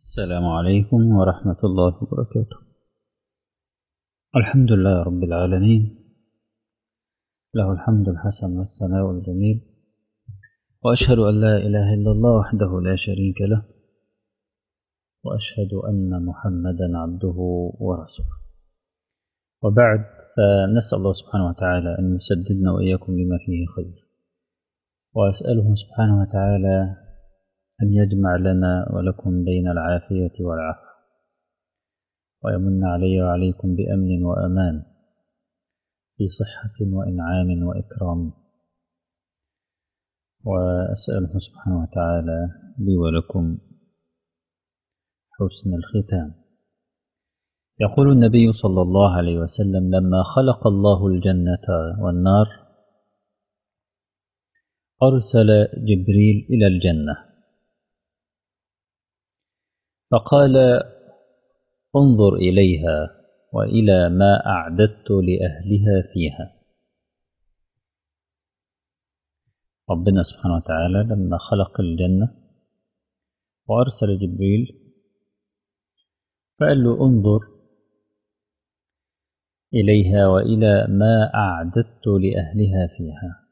السلام عليكم ورحمة الله وبركاته الحمد لله رب العالمين له الحمد الحسن والثناء الجميل وأشهد أن لا إله إلا الله وحده لا شريك له وأشهد أن محمدا عبده ورسوله وبعد فنسأل الله سبحانه وتعالى أن يسددنا وإياكم لما فيه خير وأسأله سبحانه وتعالى أن يجمع لنا ولكم بين العافية والعفو ويمن علي وعليكم بأمن وأمان في صحة وإنعام وإكرام وأسأله سبحانه وتعالى لي ولكم حسن الختام يقول النبي صلى الله عليه وسلم لما خلق الله الجنة والنار أرسل جبريل إلى الجنة فقال انظر إليها وإلى ما أعددت لأهلها فيها ربنا سبحانه وتعالى لما خلق الجنة وأرسل جبريل فقال له انظر إليها وإلى ما أعددت لأهلها فيها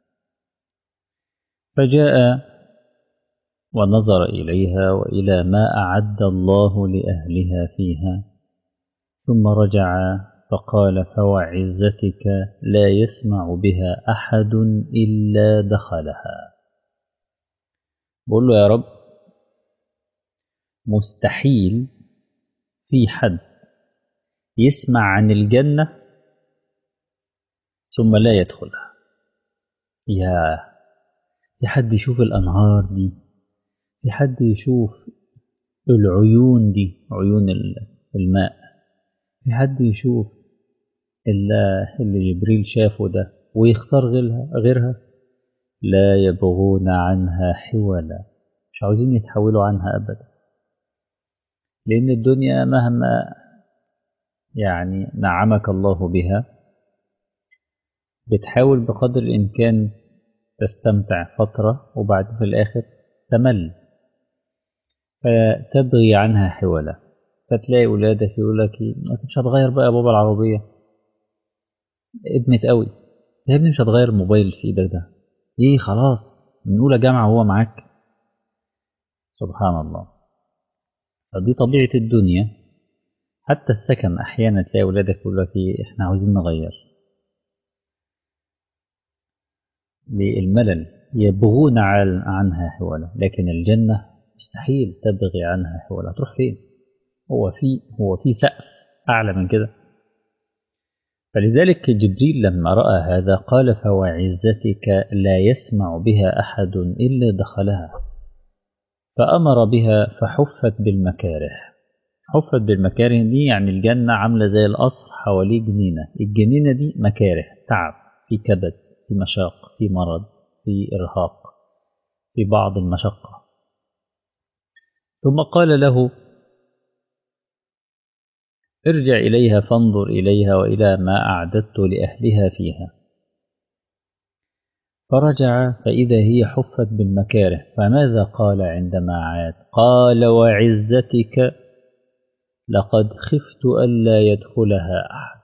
فجاء ونظر إليها وإلى ما أعد الله لأهلها فيها ثم رجع فقال فوعزتك لا يسمع بها أحد إلا دخلها بقول له يا رب مستحيل في حد يسمع عن الجنة ثم لا يدخلها يا في حد يشوف الأنهار دي في حد يشوف العيون دي عيون الماء في حد يشوف اللي, اللي جبريل شافه ده ويختار غيرها, غيرها لا يبغون عنها حولا مش عاوزين يتحولوا عنها أبدا لأن الدنيا مهما يعني نعمك الله بها بتحاول بقدر الإمكان تستمتع فترة وبعد في الآخر تمل فتبغي عنها حولا فتلاقي ولادك يقول لك انت مش هتغير بقى يا بابا العربية ادمت قوي يا ابني مش هتغير الموبايل في ايدك ده ايه خلاص من اولى جامعة وهو معاك سبحان الله فدي طبيعة الدنيا حتى السكن احيانا تلاقي ولادك يقول لك ايه احنا عاوزين نغير للملل يبغون عنها حولا لكن الجنة مستحيل تبغي عنها حولا تروح فين هو في هو في سقف أعلى من كده فلذلك جبريل لما رأى هذا قال فوعزتك لا يسمع بها أحد إلا دخلها فأمر بها فحفت بالمكاره حفت بالمكاره دي يعني الجنة عاملة زي القصر حواليه جنينة الجنينة دي مكاره تعب في كبد في مشاق في مرض في إرهاق في بعض المشقة ثم قال له ارجع إليها فانظر إليها وإلى ما أعددت لأهلها فيها فرجع فإذا هي حفت بالمكاره فماذا قال عندما عاد قال وعزتك لقد خفت ألا يدخلها أحد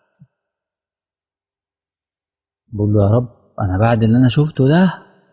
بقول له يا رب أنا بعد اللي أنا شفته ده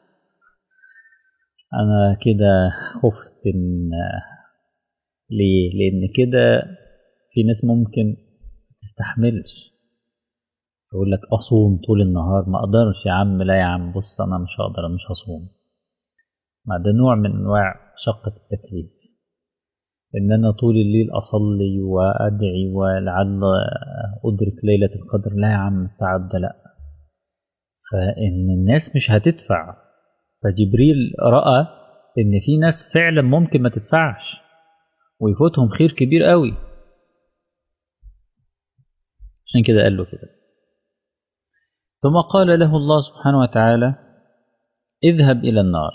أنا كده خفت إن ليه؟ لأن كده في ناس ممكن تستحملش يقول لك أصوم طول النهار ما أقدرش يا عم لا يا عم بص أنا مش هقدر مش هصوم ما ده نوع من أنواع شقة التكليف إن أنا طول الليل أصلي وأدعي ولعل أدرك ليلة القدر لا يا عم التعب ده لأ فإن الناس مش هتدفع فجبريل رأى إن في ناس فعلا ممكن ما تدفعش ويفوتهم خير كبير قوي عشان كده قال له كده ثم قال له الله سبحانه وتعالى اذهب إلى النار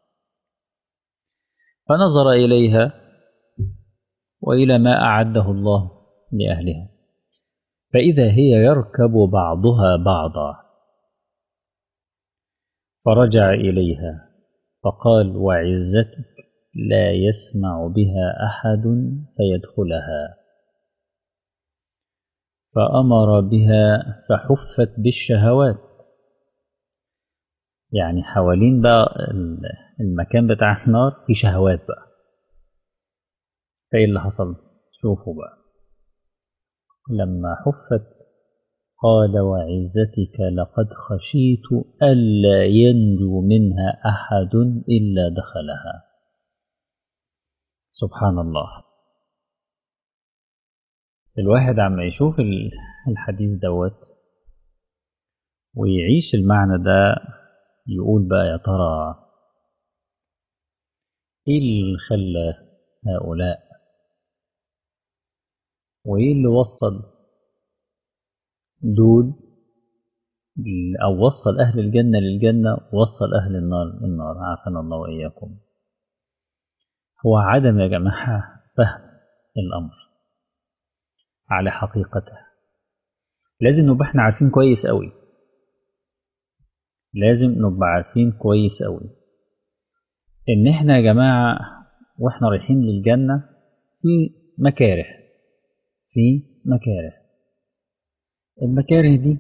فنظر إليها وإلى ما أعده الله لأهلها فإذا هي يركب بعضها بعضا فرجع إليها فقال وعزتك لا يسمع بها أحد فيدخلها فأمر بها فحفت بالشهوات يعني حوالين بقى المكان بتاع النار في شهوات بقى فايه اللي حصل شوفوا بقى لما حفت قال وعزتك لقد خشيت ألا ينجو منها أحد إلا دخلها سبحان الله الواحد عم يشوف الحديث دوت ويعيش المعنى ده يقول بقى يا ترى ايه اللي خلى هؤلاء وايه اللي وصل دول او وصل اهل الجنه للجنه ووصل اهل النار للنار عافانا الله واياكم هو عدم يا جماعه فهم الامر على حقيقته لازم نبقى احنا عارفين كويس قوي لازم نبقى عارفين كويس قوي ان احنا يا جماعه واحنا رايحين للجنه في مكاره في مكاره المكاره دي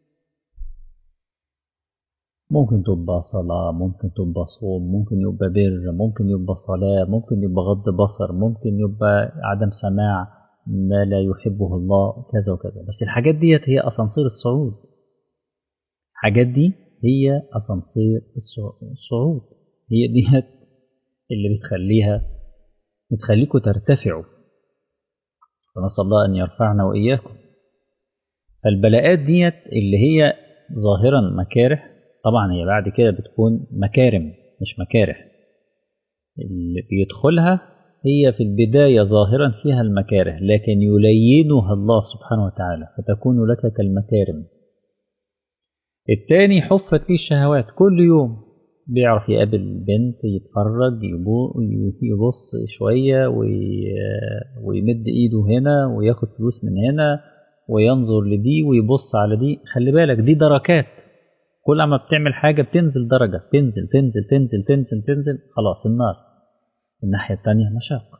ممكن تبقى صلاة ممكن تبقى صوم ممكن يبقى بر ممكن يبقى صلاة ممكن يبقى غض بصر ممكن يبقى عدم سماع ما لا يحبه الله كذا وكذا بس الحاجات ديت هي أسانسير الصعود الحاجات دي هي أسانسير الصعود هي ديت اللي بتخليها بتخليكم ترتفعوا فنسأل الله أن يرفعنا وإياكم فالبلاءات ديت اللي هي ظاهرا مكاره طبعا هي بعد كده بتكون مكارم مش مكاره اللي بيدخلها هي في البداية ظاهرا فيها المكاره لكن يلينها الله سبحانه وتعالى فتكون لك كالمكارم التاني حفت فيه الشهوات كل يوم بيعرف يقابل بنت يتفرج يبص شوية ويمد ايده هنا وياخد فلوس من هنا وينظر لدي ويبص على دي خلي بالك دي دركات كل ما بتعمل حاجة بتنزل درجة تنزل تنزل تنزل تنزل تنزل خلاص النار الناحية التانية مشاق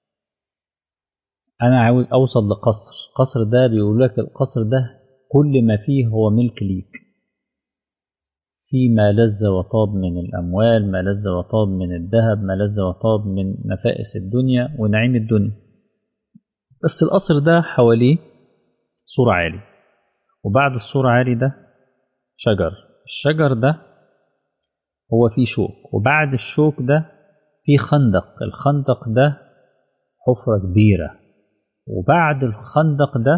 أنا عاوز أوصل لقصر قصر ده بيقول لك القصر ده كل ما فيه هو ملك ليك في ما لذ وطاب من الأموال ما لذ وطاب من الذهب ما لذ وطاب من نفائس الدنيا ونعيم الدنيا بس القصر ده حواليه سور عالي وبعد السور عالي ده شجر الشجر ده هو فيه شوك وبعد الشوك ده في خندق الخندق ده حفرة كبيرة وبعد الخندق ده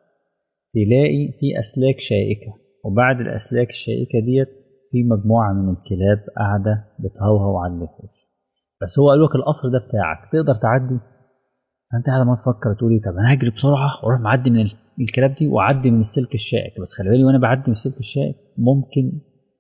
تلاقي في أسلاك شائكة وبعد الأسلاك الشائكة ديت في مجموعة من الكلاب قاعدة بتهوهو على النفوس بس هو قال لك القصر ده بتاعك تقدر تعدي فانت على ما تفكر تقولي طب انا هجري بسرعه واروح معدي من الكلاب دي واعدي من السلك الشائك بس خلي بالي وانا بعدي من السلك الشائك ممكن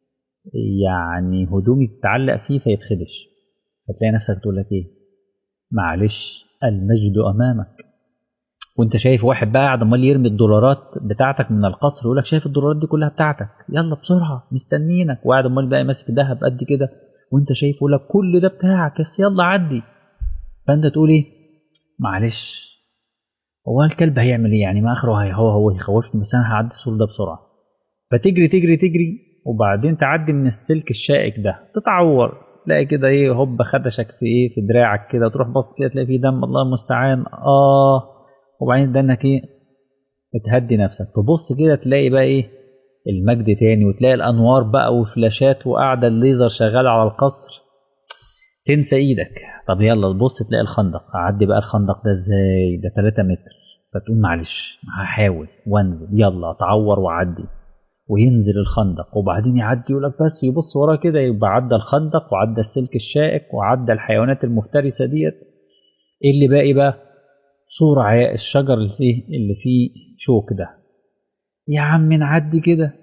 يعني هدومي تتعلق فيه فيتخدش فتلاقي نفسك تقول لك ايه معلش المجد امامك وانت شايف واحد بقى قاعد امال يرمي الدولارات بتاعتك من القصر يقول لك شايف الدولارات دي كلها بتاعتك يلا بسرعه مستنيينك وقاعد امال بقى ماسك ذهب قد كده وانت شايف يقول لك كل ده بتاعك بس يلا عدي فانت تقول ايه معلش هو الكلب هيعمل ايه يعني ما اخره هي هو هو يخوفني بس انا هعدي السور ده بسرعه فتجري تجري تجري وبعدين تعدي من السلك الشائك ده تتعور تلاقي كده ايه هوب خدشك في ايه في دراعك كده تروح بص كده تلاقي فيه دم الله المستعان اه وبعدين ده انك ايه بتهدي نفسك تبص كده تلاقي بقى ايه المجد تاني وتلاقي الانوار بقى وفلاشات وقاعده الليزر شغاله على القصر تنسى ايدك طب يلا تبص تلاقي الخندق اعدي بقى الخندق ده ازاي ده 3 متر فتقول معلش هحاول وانزل يلا اتعور واعدي وينزل الخندق وبعدين يعدي يقول لك بس يبص وراه كده يبقى عدى الخندق وعدى السلك الشائك وعدى الحيوانات المفترسه ديت ايه اللي باقي بقى صورة عياء الشجر اللي فيه اللي فيه شوك ده يا عم نعدي كده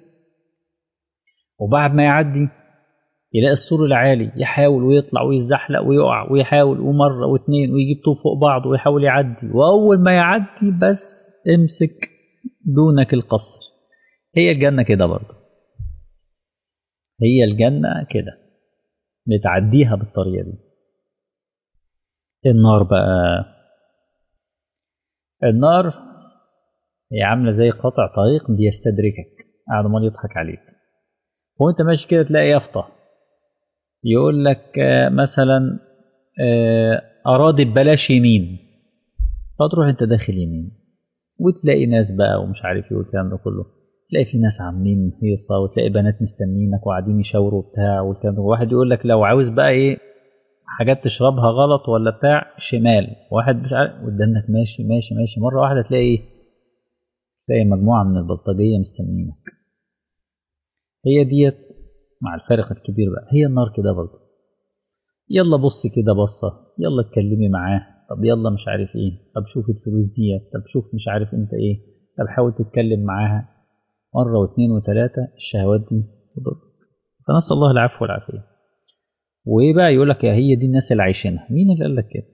وبعد ما يعدي يلاقي السور العالي يحاول ويطلع ويزحلق ويقع ويحاول ومرة واتنين ويجيب طوب فوق بعض ويحاول يعدي وأول ما يعدي بس امسك دونك القصر هي الجنة كده برضه هي الجنة كده بتعديها بالطريقة دي النار بقى النار هي عاملة زي قاطع طريق بيستدركك قاعد عمال يضحك عليك وانت ماشي كده تلاقي يافطة يقول لك آه، مثلا آه، أراضي ببلاش يمين فتروح انت داخل يمين وتلاقي ناس بقى ومش عارف ايه والكلام ده كله تلاقي في ناس عاملين هيصة وتلاقي بنات مستنينك وقاعدين يشاوروا بتاع والكلام ده واحد يقول لك لو عاوز بقى ايه حاجات تشربها غلط ولا بتاع شمال واحد مش عارف قدامك ماشي ماشي ماشي مرة واحدة تلاقي ايه تلاقي مجموعة من البلطجية مستنيينك هي ديت مع الفارق الكبير بقى هي النار كده برضه يلا بص كده بصة يلا اتكلمي معاه طب يلا مش عارف ايه طب شوف الفلوس ديت طب شوف مش عارف انت ايه طب حاول تتكلم معاها مرة واثنين وثلاثة الشهوات دي تضر فنسأل الله العفو والعافية وايه بقى يقول لك يا هي دي الناس اللي عايشينها مين اللي قال لك كده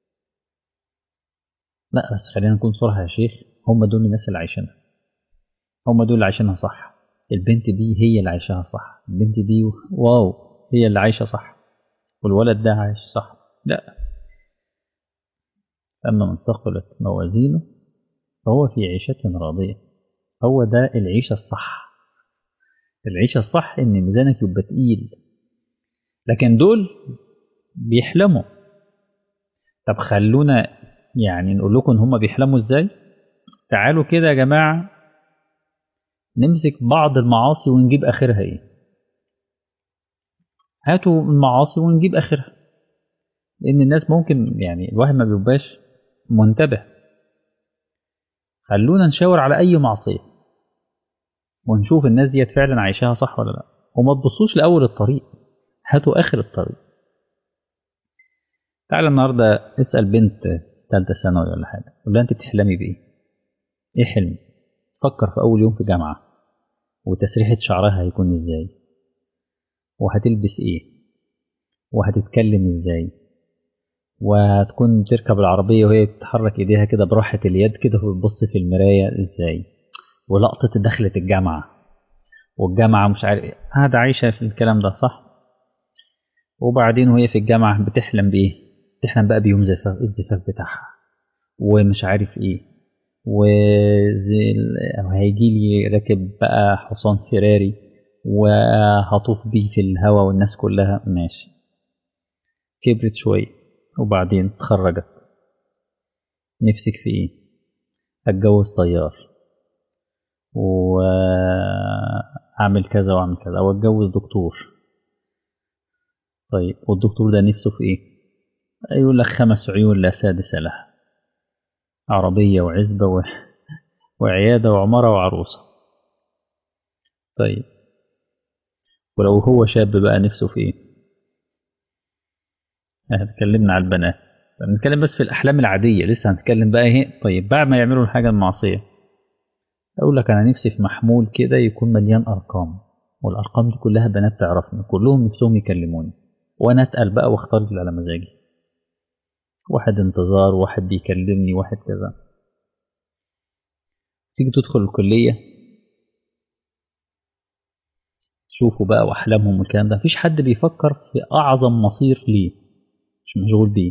لا بس خلينا نكون صراحة يا شيخ هم دول الناس اللي عايشينها هم دول اللي عايشينها صح البنت دي هي اللي عايشاها صح البنت دي واو هي اللي عايشة صح والولد ده عايش صح لا أما من ثقلت موازينه فهو في عيشة راضية هو ده العيشة الصح العيشة الصح إن ميزانك يبقى تقيل لكن دول بيحلموا طب خلونا يعني نقول لكم ان هم بيحلموا ازاي تعالوا كده يا جماعة نمسك بعض المعاصي ونجيب اخرها ايه هاتوا المعاصي ونجيب اخرها لان الناس ممكن يعني الواحد ما بيبقاش منتبه خلونا نشاور على اي معصية ونشوف الناس ديت فعلا عايشاها صح ولا لا وما تبصوش لاول الطريق هاتوا اخر الطريق تعالى النهارده اسال بنت ثالثه ثانوي ولا حاجه قول لها انت بتحلمي بايه ايه حلمي تفكر في اول يوم في جامعه وتسريحه شعرها هيكون ازاي وهتلبس ايه وهتتكلم ازاي وهتكون بتركب العربية وهي بتحرك ايديها كده براحة اليد كده وبتبص في المراية ازاي ولقطة دخلة الجامعة والجامعة مش عارف قاعدة عايشة في الكلام ده صح وبعدين وهي في الجامعة بتحلم بإيه؟ بتحلم بقى بيوم زفاف الزفاف بتاعها ومش عارف إيه وزي هيجي لي راكب بقى حصان فيراري وهطوف بيه في الهوا والناس كلها ماشي كبرت شوية وبعدين اتخرجت نفسك في ايه اتجوز طيار واعمل كذا واعمل كذا او اتجوز دكتور طيب والدكتور ده نفسه في ايه يقول لك خمس عيون لا سادس لها عربية وعزبة و... وعيادة وعمارة وعروسة طيب ولو هو شاب بقى نفسه في ايه اتكلمنا على البنات بنتكلم بس في الأحلام العادية لسه هنتكلم بقى ايه طيب بعد ما يعملوا الحاجة المعصية أقول لك أنا نفسي في محمول كده يكون مليان أرقام والأرقام دي كلها بنات تعرفني كلهم نفسهم يكلموني وأنا أتقل بقى واختار اللي على مزاجي واحد انتظار واحد بيكلمني واحد كذا تيجي تدخل الكلية تشوفوا بقى وأحلامهم والكلام ده مفيش حد بيفكر في أعظم مصير ليه مش مشغول بيه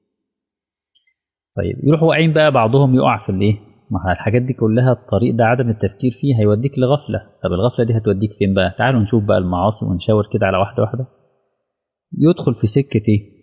طيب يروح واقعين بقى بعضهم يقع في الايه ما الحاجات دي كلها الطريق ده عدم التفكير فيه هيوديك لغفله طب الغفله دي هتوديك فين بقى تعالوا نشوف بقى المعاصي ونشاور كده على واحده واحده يدخل في سكه ايه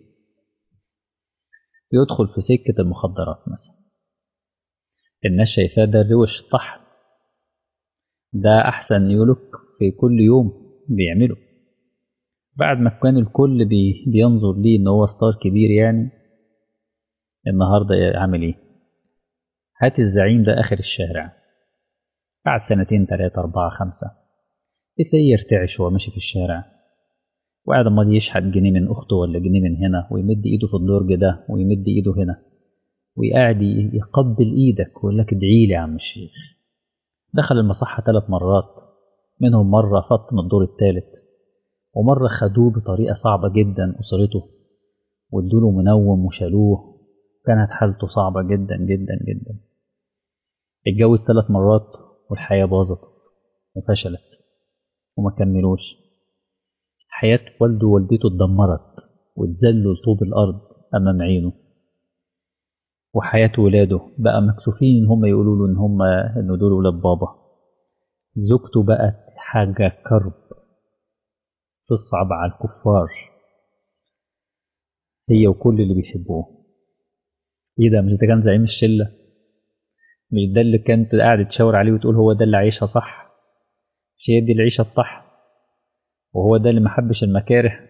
يدخل في سكه المخدرات مثلا الناس شايفاه ده الروش الطحن ده احسن يولك في كل يوم بيعمله بعد ما كان الكل بي بينظر ليه ان هو ستار كبير يعني النهارده عامل ايه هات الزعيم ده اخر الشارع بعد سنتين تلاتة أربعة خمسة تلاقيه يرتعش وهو ماشي في الشارع وقاعد امال يشحت جنيه من أخته ولا جنيه من هنا ويمد إيده في الدرج ده ويمد إيده هنا وقاعد يقبل إيدك ويقول لك ادعي لي يا عم الشيخ دخل المصحة ثلاث مرات منهم مرة فط من الدور الثالث ومرة خدوه بطريقة صعبة جدا أسرته وادوله منوم وشالوه كانت حالته صعبة جدا جدا جدا اتجوز ثلاث مرات والحياة باظت وفشلت وما كملوش حياة والده ووالدته اتدمرت واتذلوا لطوب الأرض أمام عينه وحياة ولاده بقى مكسوفين إن هم يقولوا له إن هم إن دول ولاد بابا زوجته بقت حاجة كرب تصعب على الكفار هي وكل اللي بيحبوه ايه ده مش ده كان زعيم الشلة مش ده اللي كانت قاعد تشاور عليه وتقول هو ده اللي عايشها صح مش هي دي العيشة الصح وهو ده اللي محبش المكاره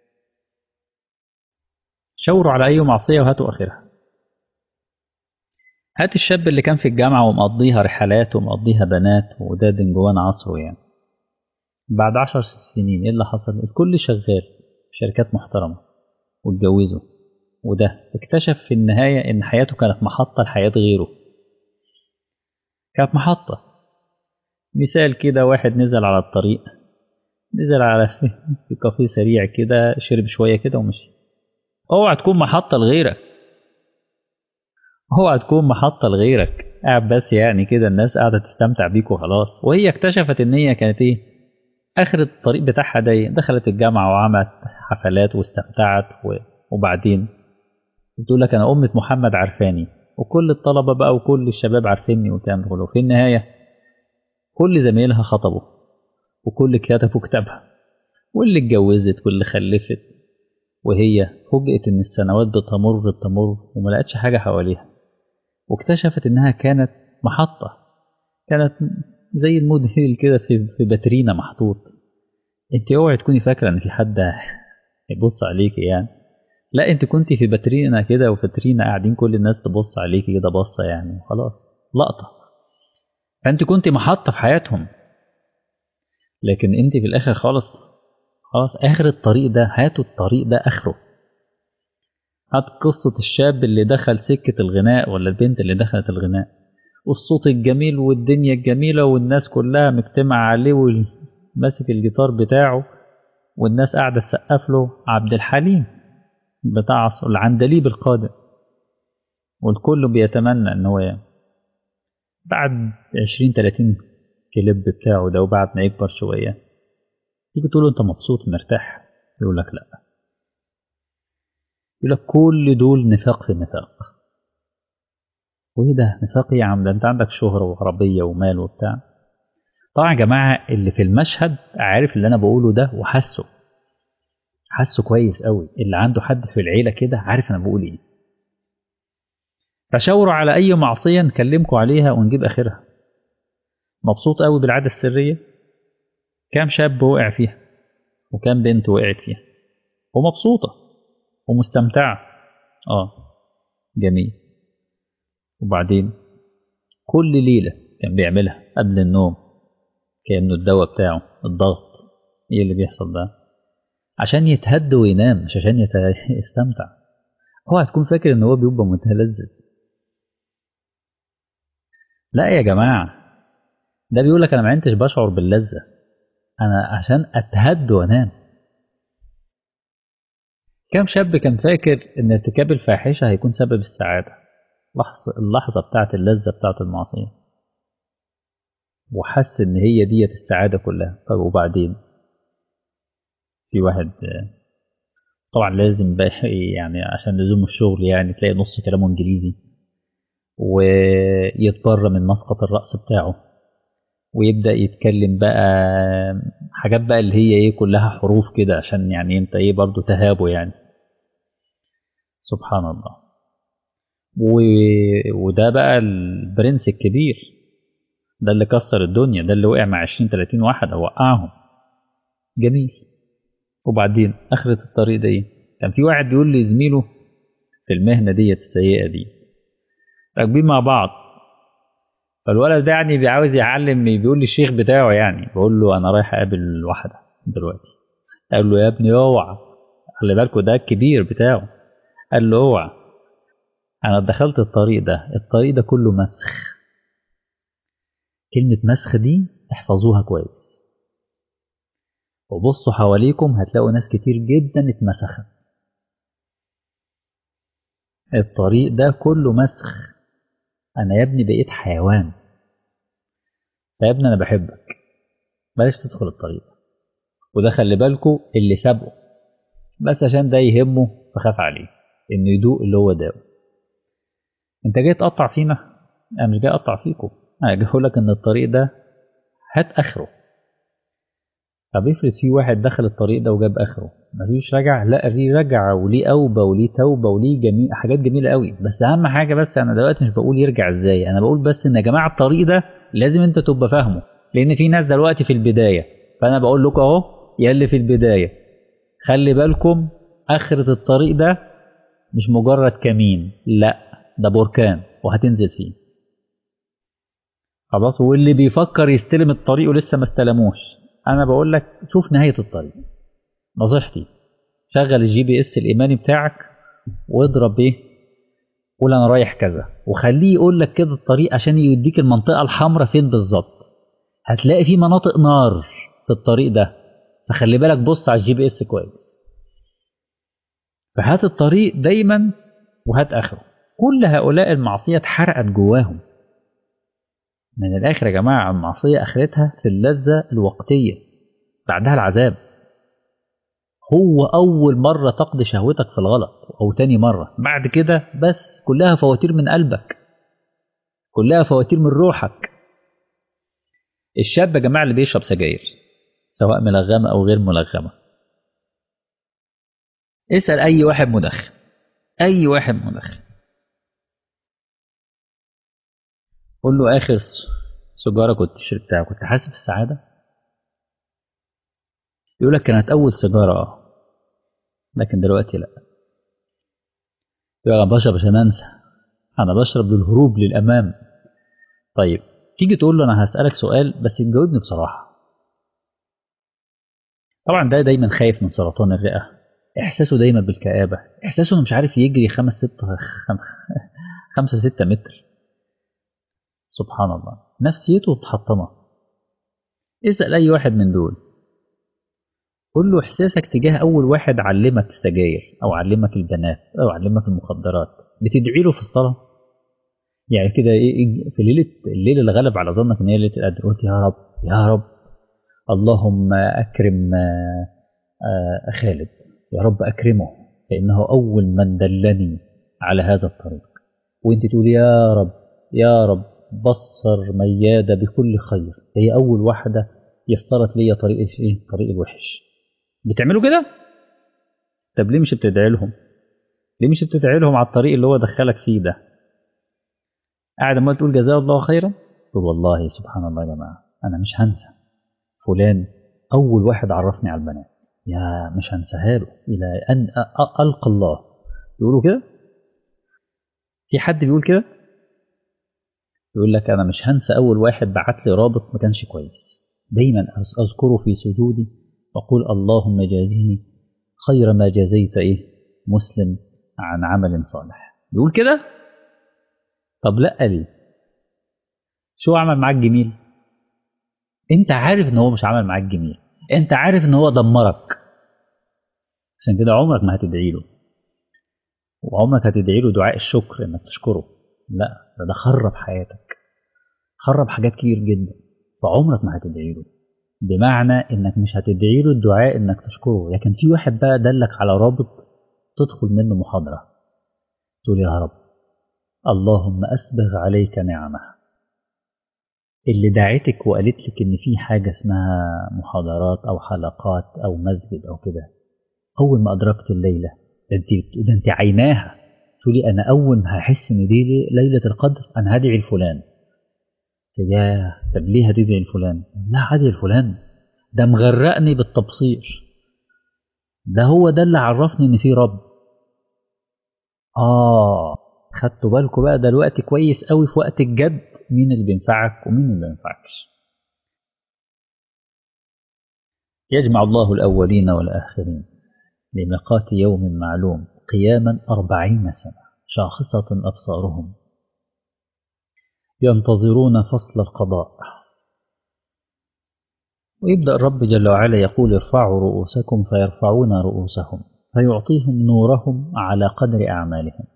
شاوروا على أي معصية وهاتوا آخرها هات الشاب اللي كان في الجامعة ومقضيها رحلات ومقضيها بنات وده دنجوان عصره يعني بعد عشر سنين ايه اللي حصل الكل شغال في شركات محترمة واتجوزوا وده اكتشف في النهاية ان حياته كانت محطة لحياة غيره كانت محطة مثال كده واحد نزل على الطريق نزل على في كافيه سريع كده شرب شوية كده ومشي اوعى تكون محطة لغيرك اوعى تكون محطة لغيرك قاعد بس يعني كده الناس قاعدة تستمتع بيك وخلاص وهي اكتشفت ان هي كانت ايه اخر الطريق بتاعها ده دخلت الجامعة وعملت حفلات واستمتعت وبعدين بتقول لك انا أمة محمد عارفاني وكل الطلبة بقى وكل الشباب عارفيني وكان وفي النهاية كل زمايلها خطبوا وكل كتبوا كتابها واللي اتجوزت واللي خلفت وهي فوجئت ان السنوات بتمر بتمر وما لقتش حاجة حواليها واكتشفت انها كانت محطة كانت زي الموديل كده في في باترينا محطوط انت اوعي تكوني فاكرة ان في حد يبص عليكي يعني لا انت كنت في باترينا كده وفاترينا قاعدين كل الناس تبص عليكي كده بصة يعني خلاص لقطة فانت كنت محطة في حياتهم لكن انت في الاخر خالص خلاص اخر الطريق ده هاتوا الطريق ده اخره هات قصة الشاب اللي دخل سكة الغناء ولا البنت اللي دخلت الغناء والصوت الجميل والدنيا الجميلة والناس كلها مجتمع عليه وماسك الجيتار بتاعه والناس قاعدة تسقف له عبد الحليم بتاع العندليب القادم والكل بيتمنى ان هو يعني بعد 20 30 كليب بتاعه ده وبعد ما يكبر شويه تيجي تقول له انت مبسوط مرتاح يقول لك لا يقول لك كل دول نفاق في نفاق وايه ده نفاق ايه يا عم ده انت عندك شهرة وعربية ومال وبتاع طبعا يا جماعة اللي في المشهد عارف اللي انا بقوله ده وحسه حسه كويس قوي اللي عنده حد في العيلة كده عارف انا بقول ايه فشاوروا على اي معصية نكلمكم عليها ونجيب اخرها مبسوط قوي بالعادة السرية كام شاب وقع فيها وكام بنت وقعت فيها ومبسوطة ومستمتعة اه جميل وبعدين كل ليلة كان بيعملها قبل النوم كأنه الدواء بتاعه الضغط ايه اللي بيحصل ده عشان يتهد وينام مش عشان يت... يستمتع هو هتكون فاكر ان هو بيبقى متلذذ لا يا جماعة ده بيقول لك انا ما عدتش بشعر باللذة انا عشان اتهد وانام كم شاب كان فاكر ان ارتكاب الفاحشة هيكون سبب السعادة لحظة اللحظة بتاعت اللذة بتاعت المعصية وحس ان هي ديت السعادة كلها طب وبعدين في واحد طبعا لازم بقى يعني عشان لزوم الشغل يعني تلاقي نص كلامه انجليزي ويتبرى من مسقط الرأس بتاعه ويبدأ يتكلم بقى حاجات بقى اللي هي ايه كلها حروف كده عشان يعني انت ايه برضو تهابه يعني سبحان الله و... وده بقى البرنس الكبير ده اللي كسر الدنيا ده اللي وقع مع 20 30 واحد او وقعهم جميل وبعدين اخرة الطريق ده ايه كان في واحد بيقول لي زميله في المهنة ديت السيئة دي راكبين مع بعض فالولد ده يعني بيعاوز يعلم بيقول لي الشيخ بتاعه يعني بقول له انا رايح اقابل واحدة دلوقتي قال له يا ابني اوعى خلي بالكوا ده الكبير بتاعه قال له اوعى انا دخلت الطريق ده الطريق ده كله مسخ كلمة مسخ دي احفظوها كويس وبصوا حواليكم هتلاقوا ناس كتير جدا اتمسخت الطريق ده كله مسخ انا يا ابني بقيت حيوان يا ابني انا بحبك بلاش تدخل الطريق وده خلي بالكوا اللي سابقه بس عشان ده يهمه فخاف عليه انه يدوق اللي هو داقه انت جاي تقطع فينا انا مش جاي اقطع فيكم انا جاي اقول لك ان الطريق ده هات اخره طب افرض في واحد دخل الطريق ده وجاب اخره مفيش رجع لا في رجع وليه اوبه وليه توبه وليه جميل حاجات جميله قوي بس اهم حاجه بس انا دلوقتي مش بقول يرجع ازاي انا بقول بس ان يا جماعه الطريق ده لازم انت تبقى فاهمه لان في ناس دلوقتي في البدايه فانا بقول لكم اهو يا اللي في البدايه خلي بالكم اخره الطريق ده مش مجرد كمين لا ده بركان وهتنزل فيه خلاص واللي بيفكر يستلم الطريق ولسه ما استلموش انا بقول لك شوف نهايه الطريق نصيحتي شغل الجي بي اس الايماني بتاعك واضرب ايه قول انا رايح كذا وخليه يقول لك كده الطريق عشان يديك المنطقه الحمراء فين بالظبط هتلاقي في مناطق نار في الطريق ده فخلي بالك بص على الجي بي اس كويس فهات الطريق دايما وهات اخره كل هؤلاء المعصيه اتحرقت جواهم من الاخر يا جماعه المعصيه اخرتها في اللذه الوقتيه بعدها العذاب هو اول مره تقضي شهوتك في الغلط او تاني مره بعد كده بس كلها فواتير من قلبك كلها فواتير من روحك الشاب يا جماعه اللي بيشرب سجاير سواء ملغمه او غير ملغمه اسال اي واحد مدخن اي واحد مدخن قول له اخر سيجاره كنت شربتها كنت حاسس بالسعاده يقول لك كانت اول سيجاره اه لكن دلوقتي لا يقول انا بشرب عشان انسى انا بشرب للهروب للامام طيب تيجي تقول له انا هسالك سؤال بس تجاوبني بصراحه طبعا ده دايما خايف من سرطان الرئه احساسه دايما بالكآبه احساسه انه مش عارف يجري خمس ست خم... خمسة ستة متر سبحان الله نفسيته متحطمة اسأل أي واحد من دول قول له إحساسك تجاه أول واحد علمك السجاير أو علمك البنات أو علمك المخدرات بتدعي له في الصلاة يعني كده إيه في ليلة الليلة اللي غلب على ظنك إن هي ليلة القدر قلت يا رب يا رب اللهم أكرم خالد يا رب أكرمه فإنه أول من دلني على هذا الطريق وانت تقول يا رب يا رب بصر ميادة بكل خير هي أول واحدة يسرت لي طريق إيه؟ طريق الوحش بتعملوا كده؟ طب ليه مش بتدعي لهم؟ ليه مش بتدعي لهم على الطريق اللي هو دخلك فيه ده؟ قاعد ما تقول جزاه الله خيرا تقول والله سبحان الله يا جماعة أنا مش هنسى فلان أول واحد عرفني على البنات يا مش هنساها له إلى أن ألقى الله يقولوا كده؟ في حد بيقول كده؟ يقول لك أنا مش هنسى أول واحد بعت لي رابط ما كانش كويس دايما أذكره في سجودي وأقول اللهم جازيني خير ما جازيت إيه مسلم عن عمل صالح يقول كده طب لا ليه شو عمل معاك جميل انت عارف ان هو مش عمل معاك جميل انت عارف ان هو دمرك عشان كده عمرك ما هتدعي له وعمرك هتدعي له دعاء الشكر انك تشكره لا ده, ده خرب حياتك خرب حاجات كتير جدا فعمرك ما هتدعي له بمعنى انك مش هتدعي له الدعاء انك تشكره لكن في واحد بقى دلك على رابط تدخل منه محاضرة تقول يا رب اللهم أسبغ عليك نعمه اللي دعتك وقالت لك ان في حاجة اسمها محاضرات او حلقات او مسجد او كده اول ما ادركت الليلة ده انت ده انت عيناها تقولي انا اول ما هحس ان دي ليلة القدر انا هدعي لفلان يا طب ليه هتدعي لفلان لا هدعي لفلان ده مغرقني بالتبصير ده هو ده اللي عرفني ان في رب اه خدتوا بالكم بقى دلوقتي كويس قوي في وقت الجد مين اللي بينفعك ومين اللي ما بينفعكش يجمع الله الأولين والآخرين لميقات يوم معلوم قياما أربعين سنة شاخصة أبصارهم ينتظرون فصل القضاء ويبدأ الرب جل وعلا يقول ارفعوا رؤوسكم فيرفعون رؤوسهم فيعطيهم نورهم على قدر أعمالهم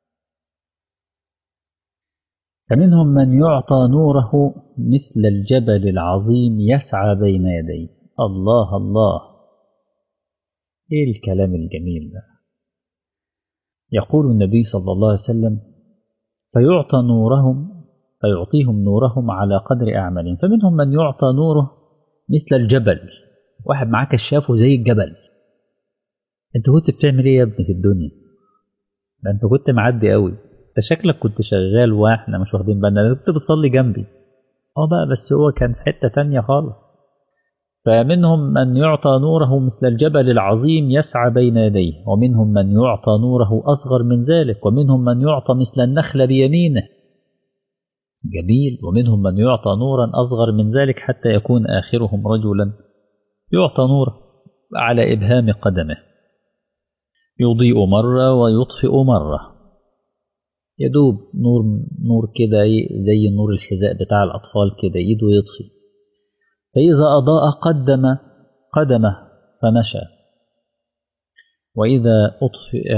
فمنهم من يعطى نوره مثل الجبل العظيم يسعى بين يديه الله الله ايه الكلام الجميل ده يقول النبي صلى الله عليه وسلم فيعطى نورهم فيعطيهم نورهم على قدر أعمالهم فمنهم من يعطى نوره مثل الجبل واحد معاه كشافه زي الجبل انت كنت بتعمل ايه يا ابني في الدنيا ده انت كنت معدي قوي انت شكلك كنت شغال واحنا مش واخدين بالنا انت كنت بتصلي جنبي اه بقى بس هو كان في حته تانية خالص فمنهم من يعطى نوره مثل الجبل العظيم يسعى بين يديه ومنهم من يعطى نوره أصغر من ذلك ومنهم من يعطى مثل النخل بيمينه جميل ومنهم من يعطى نورا أصغر من ذلك حتى يكون آخرهم رجلا يعطى نور على إبهام قدمه يضيء مرة ويطفئ مرة يدوب نور نور كده زي نور الحذاء بتاع الأطفال كده يده يطفي فإذا أضاء قدم قدمه فمشى وإذا أطفئ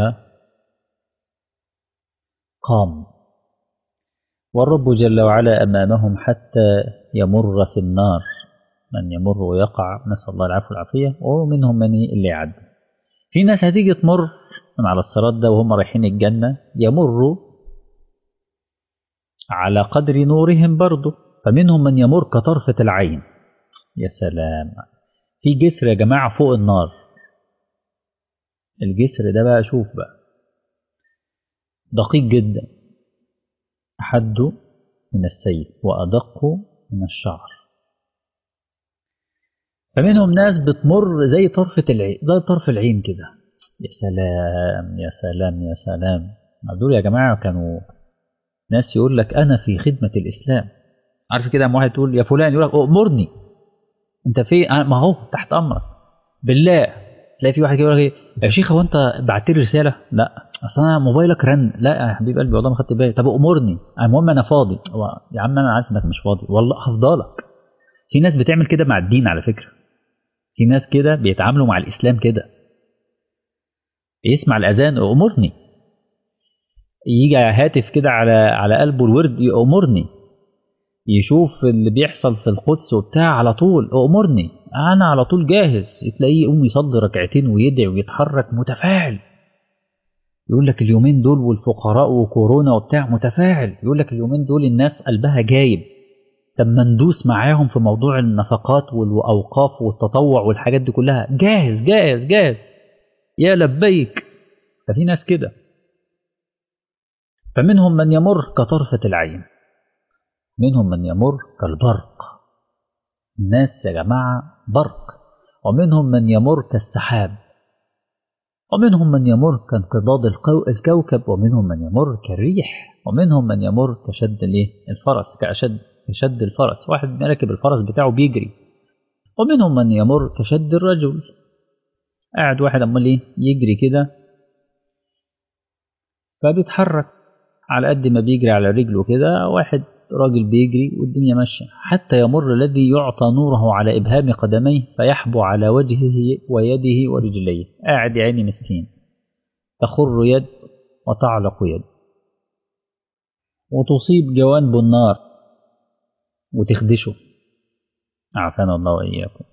قام والرب جل وعلا أمامهم حتى يمر في النار من يمر ويقع نسأل الله العفو والعافية ومنهم من اللي يعدي في ناس هتيجي تمر من على الصراط ده وهم رايحين الجنة يمروا على قدر نورهم برضه فمنهم من يمر كطرفة العين يا سلام في جسر يا جماعة فوق النار الجسر ده بقى شوف بقى دقيق جدا أحد من السيف وأدق من الشعر فمنهم ناس بتمر زي طرفة العين زي طرف العين كده يا سلام يا سلام يا سلام دول يا جماعة كانوا ناس يقول لك أنا في خدمة الإسلام عارف كده واحد تقول يا فلان يقول لك أمرني انت في ما هو تحت امرك بالله تلاقي في واحد يقول لك ايه يا شيخ هو انت بعت لي رساله لا اصل انا موبايلك رن لا يا حبيب قلبي والله ما خدت بالي طب امرني المهم انا فاضي يا عم انا عارف انك مش فاضي والله هفضلك في ناس بتعمل كده مع الدين على فكره في ناس كده بيتعاملوا مع الاسلام كده يسمع الاذان امرني يجي هاتف كده على على قلبه الورد يامرني يشوف اللي بيحصل في القدس وبتاع على طول امرني انا على طول جاهز تلاقيه يقوم يصلي ركعتين ويدعي ويتحرك متفاعل يقول لك اليومين دول والفقراء وكورونا وبتاع متفاعل يقول لك اليومين دول الناس قلبها جايب طب ما ندوس معاهم في موضوع النفقات والاوقاف والتطوع والحاجات دي كلها جاهز جاهز جاهز يا لبيك ففي ناس كده فمنهم من يمر كطرفة العين منهم من يمر كالبرق الناس يا جماعة برق ومنهم من يمر كالسحاب ومنهم من يمر كانقضاض الكوكب ومنهم من يمر كالريح ومنهم من يمر كشد الايه الفرس كأشد كشد الفرس واحد راكب الفرس بتاعه بيجري ومنهم من يمر كشد الرجل قاعد واحد امال ايه يجري كده فبيتحرك على قد ما بيجري على رجله كده واحد راجل بيجري والدنيا ماشية حتى يمر الذي يعطى نوره على إبهام قدميه فيحبو على وجهه ويده ورجليه قاعد يا عيني مسكين تخر يد وتعلق يد وتصيب جوانب النار وتخدشه عافانا الله وإياكم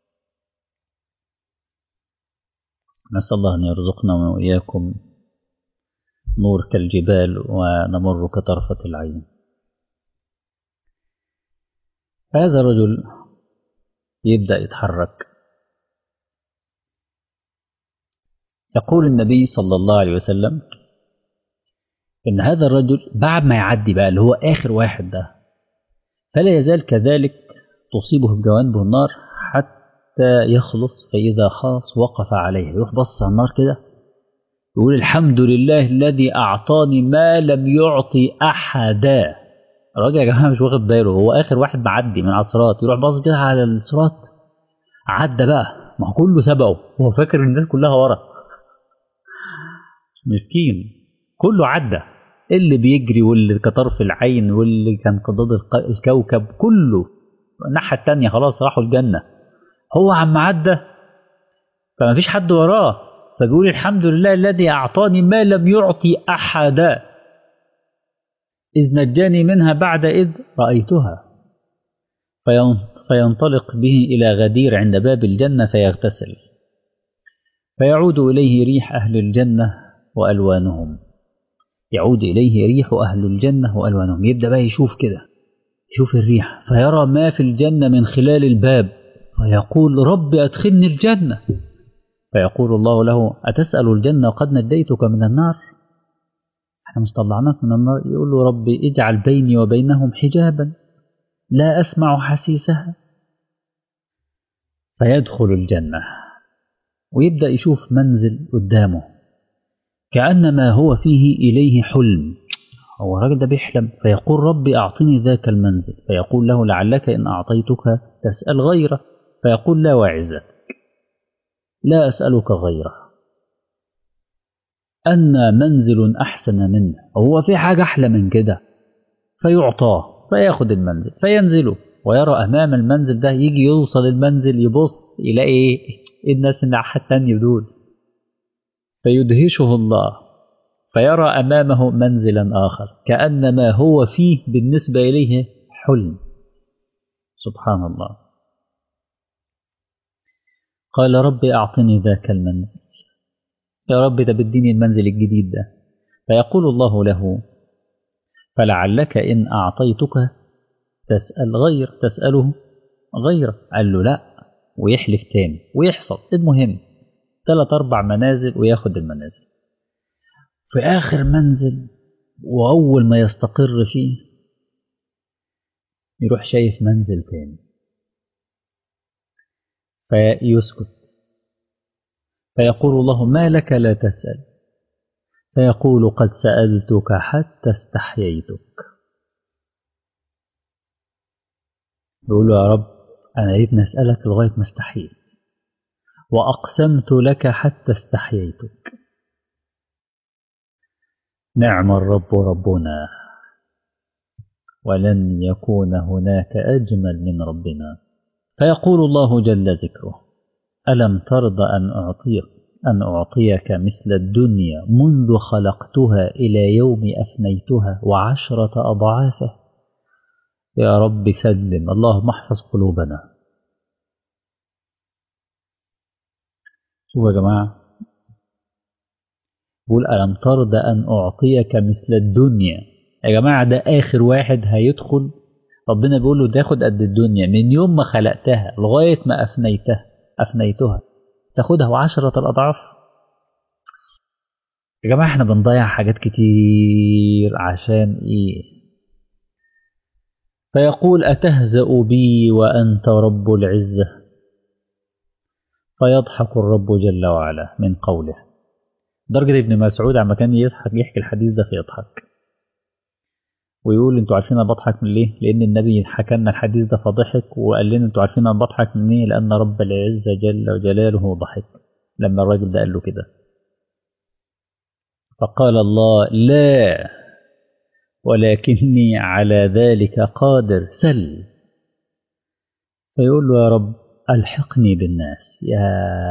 نسأل الله أن يرزقنا وإياكم نور كالجبال ونمر كطرفة العين هذا الرجل يبدأ يتحرك يقول النبي صلى الله عليه وسلم إن هذا الرجل بعد ما يعدي بقى اللي هو آخر واحد ده فلا يزال كذلك تصيبه بجوانبه النار حتى يخلص فإذا خاص وقف عليه يروح بص على النار كده يقول الحمد لله الذي أعطاني ما لم يعطي أحدا الراجل يا جماعة مش واخد باله هو آخر واحد معدي من على الصراط يروح باص كده على الصراط عدى بقى ما هو كله سبقه هو فاكر الناس كلها ورا مسكين كله عدى اللي بيجري واللي كطرف العين واللي كان قضاض الكوكب كله الناحية التانية خلاص راحوا الجنة هو عم عدى فما فيش حد وراه فبيقول الحمد لله الذي أعطاني ما لم يعطي أحدا إذ نجاني منها بعد إذ رأيتها فينطلق به إلى غدير عند باب الجنة فيغتسل فيعود إليه ريح أهل الجنة وألوانهم يعود إليه ريح أهل الجنة وألوانهم يبدأ بقى يشوف كده يشوف الريح فيرى ما في الجنة من خلال الباب فيقول رب أدخلني الجنة فيقول الله له أتسأل الجنة وقد نديتك من النار احنا مش طلعناك من النار يقول له ربي اجعل بيني وبينهم حجابا لا أسمع حسيسها فيدخل الجنة ويبدأ يشوف منزل قدامه كأنما هو فيه إليه حلم هو الراجل ده بيحلم فيقول ربي أعطني ذاك المنزل فيقول له لعلك إن أعطيتك تسأل غيره فيقول لا وعزتك لا أسألك غيره أن منزل أحسن منه هو في حاجة أحلى من كده فيعطاه فياخد المنزل فينزله ويرى أمام المنزل ده يجي يوصل المنزل يبص يلاقي إيه الناس الناحية التانية دول فيدهشه الله فيرى أمامه منزلا آخر كأنما هو فيه بالنسبة إليه حلم سبحان الله قال ربي أعطني ذاك المنزل يا رب ده بديني المنزل الجديد ده فيقول الله له فلعلك إن أعطيتك تسأل غير تسأله غير قال له لا ويحلف تاني ويحصل المهم ثلاث أربع منازل وياخد المنازل في آخر منزل وأول ما يستقر فيه يروح شايف منزل تاني فيسكت فيقول الله ما لك لا تسأل فيقول قد سألتك حتى استحييتك يقول له يا رب أنا ريتني أسألك لغاية ما استحييت وأقسمت لك حتى استحييتك نعم الرب ربنا ولن يكون هناك أجمل من ربنا فيقول الله جل ذكره ألم ترض أن أعطيك أن أعطيك مثل الدنيا منذ خلقتها إلى يوم أفنيتها وعشرة أضعافه يا رب سلم اللهم احفظ قلوبنا شوفوا يا جماعة بقول ألم ترضى أن أعطيك مثل الدنيا يا جماعة ده آخر واحد هيدخل ربنا بيقول له تاخد قد الدنيا من يوم ما خلقتها لغاية ما أفنيتها أفنيتها تاخدها وعشرة الأضعاف يا جماعة احنا بنضيع حاجات كتير عشان ايه فيقول أتهزأ بي وأنت رب العزة فيضحك الرب جل وعلا من قوله درجة ابن مسعود عما كان يضحك يحكي الحديث ده فيضحك ويقول انتوا عارفين انا بضحك من ليه؟ لان النبي حكى لنا الحديث ده فضحك وقال لنا انتوا عارفين انا بضحك من ايه؟ لان رب العزه جل جلاله ضحك لما الراجل ده قال له كده. فقال الله لا ولكني على ذلك قادر سل فيقول له يا رب الحقني بالناس يا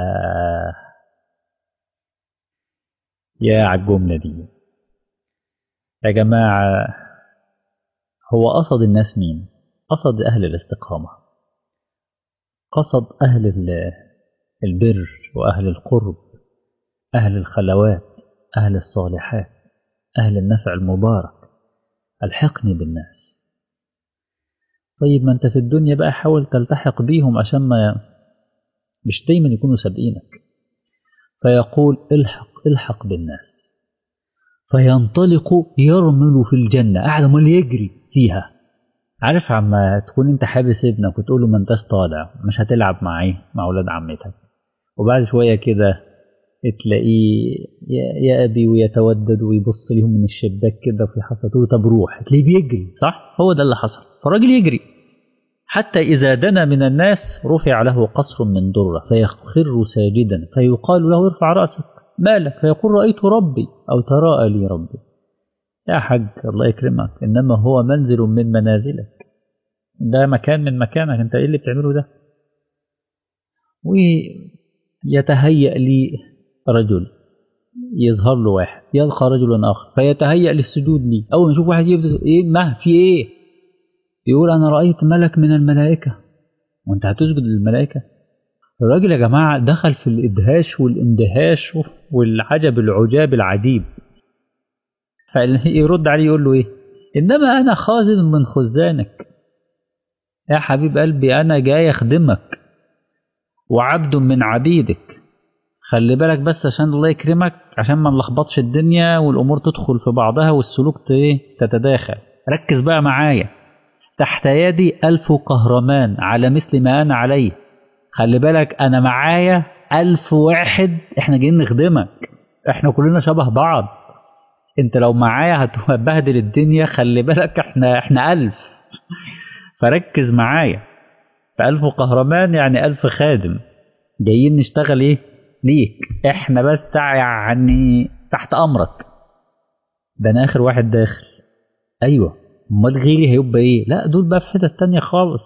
يا على الجمله دي يا جماعه هو قصد الناس مين قصد أهل الاستقامة قصد أهل البر وأهل القرب أهل الخلوات أهل الصالحات أهل النفع المبارك الحقني بالناس طيب ما أنت في الدنيا بقى حاول تلتحق بيهم عشان ما مش دايما يكونوا سابقينك فيقول الحق الحق بالناس فينطلق يرمل في الجنة قاعد امال يجري فيها عارف عما تكون انت حابس ابنك وتقول له ما انتش طالع مش هتلعب معاه مع اولاد عمتك وبعد شويه كده تلاقيه يا, يا ابي ويتودد ويبص ليهم من الشباك كده في حصته طب روح تلاقيه بيجري صح هو ده اللي حصل فالراجل يجري حتى إذا دنا من الناس رفع له قصر من درة فيخر ساجدا فيقال له ارفع رأسك مالك فيقول رأيت ربي أو تراءى لي ربي يا حج الله يكرمك إنما هو منزل من منازلك ده مكان من مكانك أنت إيه اللي بتعمله ده ويتهيأ لي رجل يظهر له واحد يلقى رجلا آخر فيتهيأ للسجود لي أول ما يشوف واحد يبدأ إيه ما في إيه يقول أنا رأيت ملك من الملائكة وأنت هتسجد للملائكة الراجل يا جماعة دخل في الإدهاش والاندهاش والعجب العجاب العجيب فيرد عليه يقول له ايه انما انا خازن من خزانك يا حبيب قلبي انا جاي اخدمك وعبد من عبيدك خلي بالك بس عشان الله يكرمك عشان ما نلخبطش الدنيا والامور تدخل في بعضها والسلوك ايه تتداخل ركز بقى معايا تحت يدي ألف قهرمان على مثل ما أنا عليه خلي بالك أنا معايا ألف واحد إحنا جايين نخدمك إحنا كلنا شبه بعض أنت لو معايا هتبهدل الدنيا خلي بالك إحنا إحنا ألف فركز معايا فألف قهرمان يعني ألف خادم جايين نشتغل إيه ليك إحنا بس يعني تحت أمرك ده أنا آخر واحد داخل أيوه امال غيري هيبقى ايه لا دول بقى في حته تانية خالص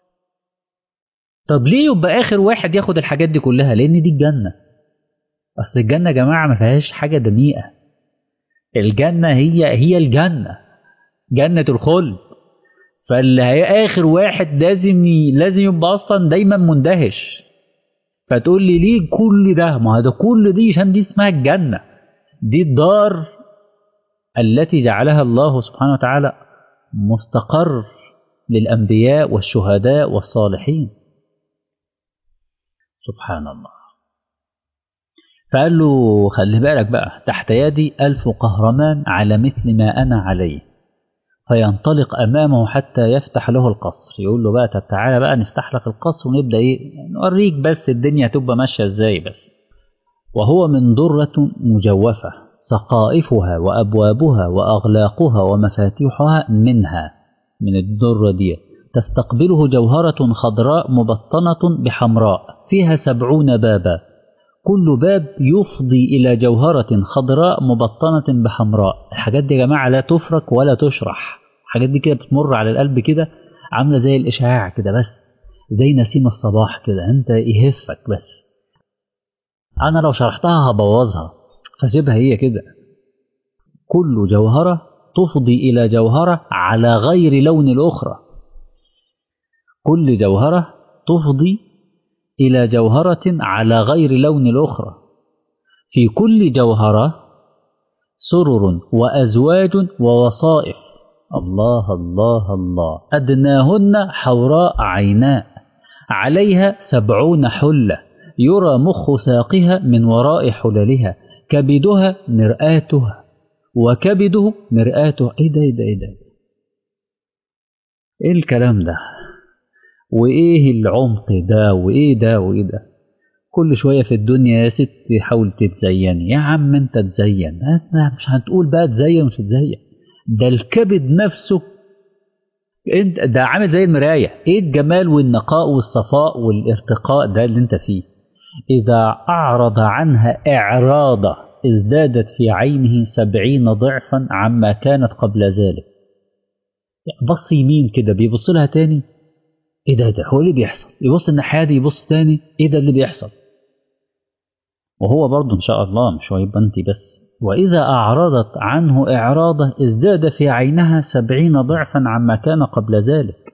طب ليه يبقى اخر واحد ياخد الحاجات دي كلها لان دي الجنه اصل الجنه يا جماعه ما فيهاش حاجه دنيئه الجنه هي هي الجنه جنه الخلد فاللي هي اخر واحد لازم لازم يبقى اصلا دايما مندهش فتقول لي ليه كل ده ما ده كل دي عشان دي اسمها الجنه دي الدار التي جعلها الله سبحانه وتعالى مستقر للأنبياء والشهداء والصالحين سبحان الله فقال له خلي بالك بقى تحت يدي ألف قهرمان على مثل ما أنا عليه فينطلق أمامه حتى يفتح له القصر يقول له بقى طب تعالى بقى نفتح لك القصر ونبدأ إيه نوريك بس الدنيا تبقى ماشية إزاي بس وهو من درة مجوفة سقائفها وأبوابها وأغلاقها ومفاتيحها منها من الدرة دي تستقبله جوهرة خضراء مبطنة بحمراء فيها سبعون بابا كل باب يفضي إلى جوهرة خضراء مبطنة بحمراء الحاجات دي يا جماعة لا تفرك ولا تشرح الحاجات دي كده بتمر على القلب كده عاملة زي الإشعاع كده بس زي نسيم الصباح كده أنت يهفك بس أنا لو شرحتها هبوظها فسيبها هي كده كل جوهرة تفضي إلى جوهرة على غير لون الأخرى كل جوهرة تفضي إلى جوهرة على غير لون الأخرى في كل جوهرة سرر وأزواج ووصائف الله الله الله أدناهن حوراء عيناء عليها سبعون حلة يرى مخ ساقها من وراء حللها كبدها مرآتها وكبده مرآته ايه ده ايه ده ايه ده ايه الكلام ده وايه العمق ده وايه ده وايه ده كل شويه في الدنيا يا ست حاول تتزيني يا عم انت تزين مش هتقول بقى تزين مش تزين ده الكبد نفسه انت ده عامل زي المرايه ايه الجمال والنقاء والصفاء والارتقاء ده اللي انت فيه اذا اعرض عنها اعراضه ازدادت في عينه سبعين ضعفا عما كانت قبل ذلك بص يمين كده بيبص لها تاني ايه ده ده هو اللي بيحصل يبص الناحيه دي يبص تاني ايه ده اللي بيحصل وهو برضه ان شاء الله مش هيبقى انت بس واذا اعرضت عنه اعراضه ازداد في عينها سبعين ضعفا عما كان قبل ذلك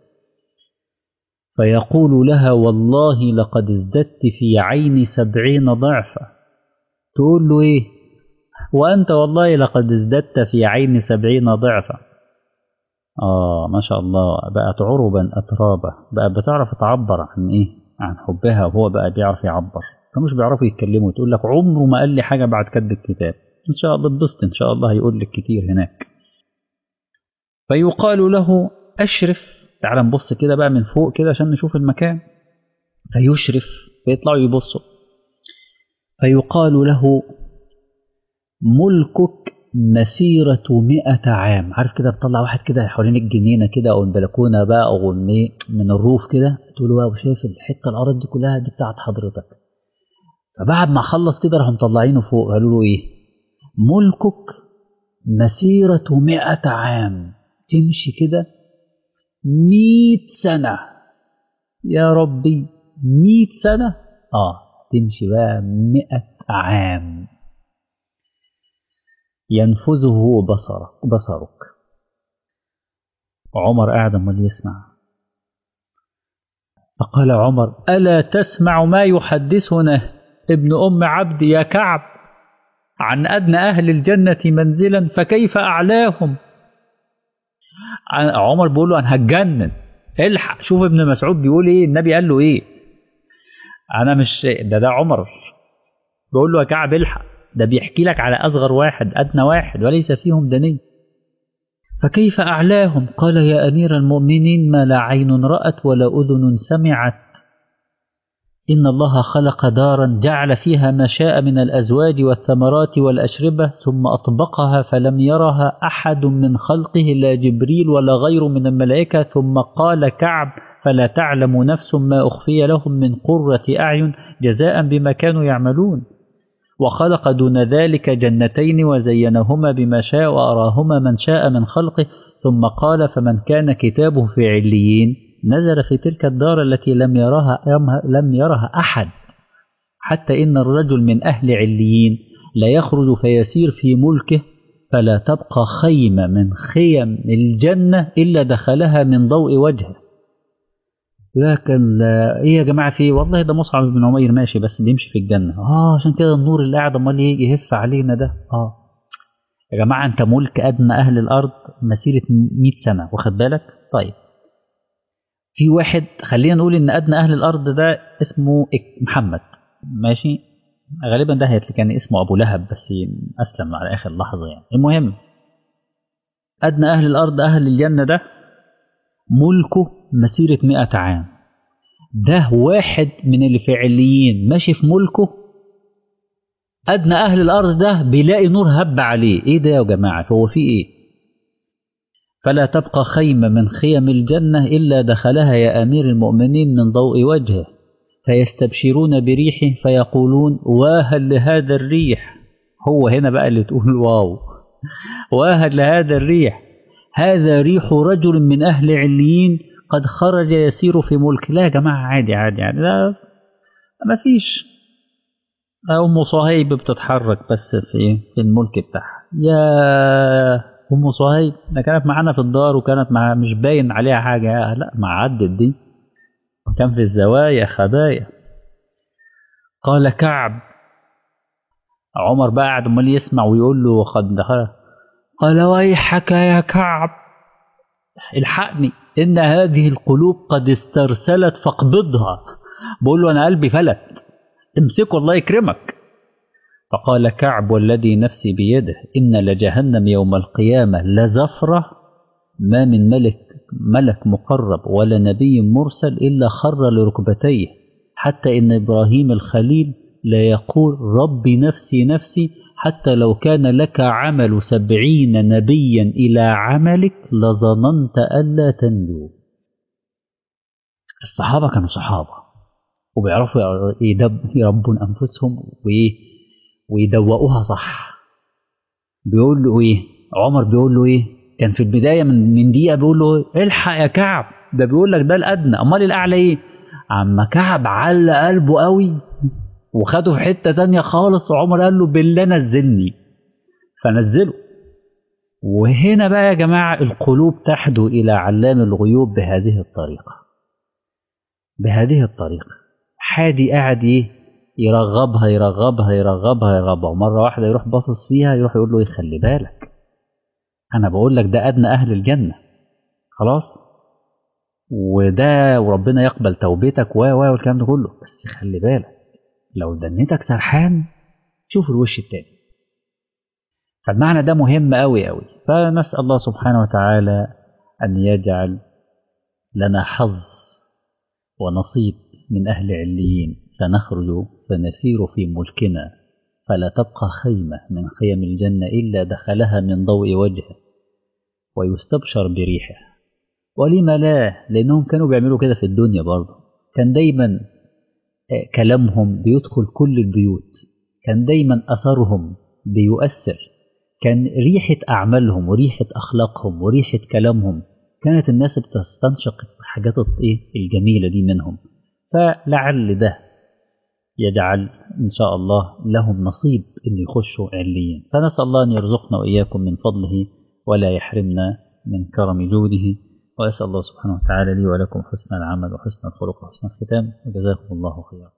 فيقول لها والله لقد ازددت في عيني سبعين ضعفا تقول له ايه وانت والله لقد ازددت في عيني سبعين ضعفا اه ما شاء الله بقت عربا اترابا بقى بتعرف تعبر عن ايه عن حبها وهو بقى بيعرف يعبر كانوش بيعرفوا يتكلموا تقول لك عمره ما قال لي حاجه بعد كتب الكتاب ان شاء الله اتبسط ان شاء الله هيقول لك كتير هناك فيقال له اشرف تعال نبص كده بقى من فوق كده عشان نشوف المكان فيشرف فيطلعوا يبصوا فيقال له ملكك مسيرة مئة عام عارف كده بتطلع واحد كده حوالين الجنينة كده أو البلكونة بقى أو من الروف كده تقول له بقى شايف الحتة الأرض دي كلها دي بتاعت حضرتك فبعد ما خلص كده راحوا مطلعينه فوق قالوا له إيه ملكك مسيرة مئة عام تمشي كده مئة سنة يا ربي مئة سنة آه تمشي بقى مئة عام ينفذه بصرك بصرك عمر قاعد امال يسمع فقال عمر الا تسمع ما يحدثنا ابن ام عبد يا كعب عن أدنى أهل الجنة منزلا فكيف أعلاهم عمر بيقول له أنا هتجنن الحق شوف ابن مسعود بيقول إيه النبي قال له إيه أنا مش ده ده عمر بيقول له يا كعب الحق ده بيحكي لك على أصغر واحد أدنى واحد وليس فيهم دني فكيف أعلاهم قال يا أمير المؤمنين ما لا عين رأت ولا أذن سمعت إن الله خلق دارا جعل فيها ما شاء من الأزواج والثمرات والأشربة ثم أطبقها فلم يرها أحد من خلقه لا جبريل ولا غير من الملائكة ثم قال كعب فلا تعلم نفس ما أخفي لهم من قرة أعين جزاء بما كانوا يعملون وخلق دون ذلك جنتين وزينهما بما شاء وأراهما من شاء من خلقه ثم قال فمن كان كتابه في عليين نزل في تلك الدار التي لم يرها لم يرها أحد حتى إن الرجل من أهل عليين لا يخرج فيسير في ملكه فلا تبقى خيمة من خيم الجنة إلا دخلها من ضوء وجهه لكن ايه يا جماعه في والله ده مصعب بن عمير ماشي بس بيمشي في الجنه اه عشان كده النور اللي قاعد امال يجي يهف علينا ده اه يا جماعه انت ملك ادنى اهل الارض مسيره 100 سنه واخد بالك طيب في واحد خلينا نقول ان ادنى اهل الارض ده اسمه محمد ماشي غالبا ده كان اسمه ابو لهب بس اسلم على اخر لحظه يعني المهم ادنى اهل الارض اهل الجنه ده ملكه مسيرة مئة عام ده واحد من اللي في عليين ماشي في ملكه أدنى أهل الأرض ده بيلاقي نور هب عليه إيه ده يا جماعة هو في إيه فلا تبقى خيمة من خيم الجنة إلا دخلها يا أمير المؤمنين من ضوء وجهه فيستبشرون بريحه فيقولون واهل لهذا الريح هو هنا بقى اللي تقول واو واهل لهذا الريح هذا ريح رجل من أهل عليين قد خرج يسير في ملك لا يا جماعة عادي عادي يعني لا ما فيش أم صهيب بتتحرك بس في في الملك بتاعها يا أم صهيب ده كانت معانا في الدار وكانت مع مش باين عليها حاجة لا ما عدت دي كان في الزوايا خبايا قال كعب عمر بقى قاعد امال يسمع ويقول له قد دخل قال ويحك يا كعب الحقني إن هذه القلوب قد استرسلت فاقبضها بقول له أنا قلبي فلت امسكه الله يكرمك فقال كعب والذي نفسي بيده إن لجهنم يوم القيامة لزفرة ما من ملك ملك مقرب ولا نبي مرسل إلا خر لركبتيه حتى إن إبراهيم الخليل لا يقول ربي نفسي نفسي حتى لو كان لك عمل سبعين نبيا إلى عملك لظننت ألا تنجو الصحابة كانوا صحابة وبيعرفوا يربون أنفسهم ويدوقوها صح بيقول له إيه عمر بيقول له إيه كان في البداية من من دقيقة بيقول له الحق يا كعب ده بيقول لك ده الأدنى أمال الأعلى إيه عم كعب علق قلبه قوي وخده في حته تانية خالص وعمر قال له بالله نزلني فنزله وهنا بقى يا جماعة القلوب تحدو إلى علام الغيوب بهذه الطريقة بهذه الطريقة حادي قاعد إيه يرغبها يرغبها يرغبها يرغبها ومرة واحدة يروح باصص فيها يروح يقول له إيه خلي بالك أنا بقول لك ده أدنى أهل الجنة خلاص وده وربنا يقبل توبتك و و والكلام ده كله بس خلي بالك لو دنيتك سرحان شوف الوش التاني فالمعنى ده مهم أوي أوي فنسأل الله سبحانه وتعالى أن يجعل لنا حظ ونصيب من أهل عليين فنخرج فنسير في ملكنا فلا تبقى خيمة من خيم الجنة إلا دخلها من ضوء وجهه ويستبشر بريحه ولما لا لأنهم كانوا بيعملوا كده في الدنيا برضه كان دايما كلامهم بيدخل كل البيوت كان دايما أثرهم بيؤثر كان ريحة أعمالهم وريحة أخلاقهم وريحة كلامهم كانت الناس بتستنشق الحاجات الجميلة دي منهم فلعل ده يجعل إن شاء الله لهم نصيب أن يخشوا عليين فنسأل الله أن يرزقنا وإياكم من فضله ولا يحرمنا من كرم جوده وأسأل الله سبحانه وتعالى لي ولكم حسن العمل وحسن الخلق وحسن الختام وجزاكم الله خيرا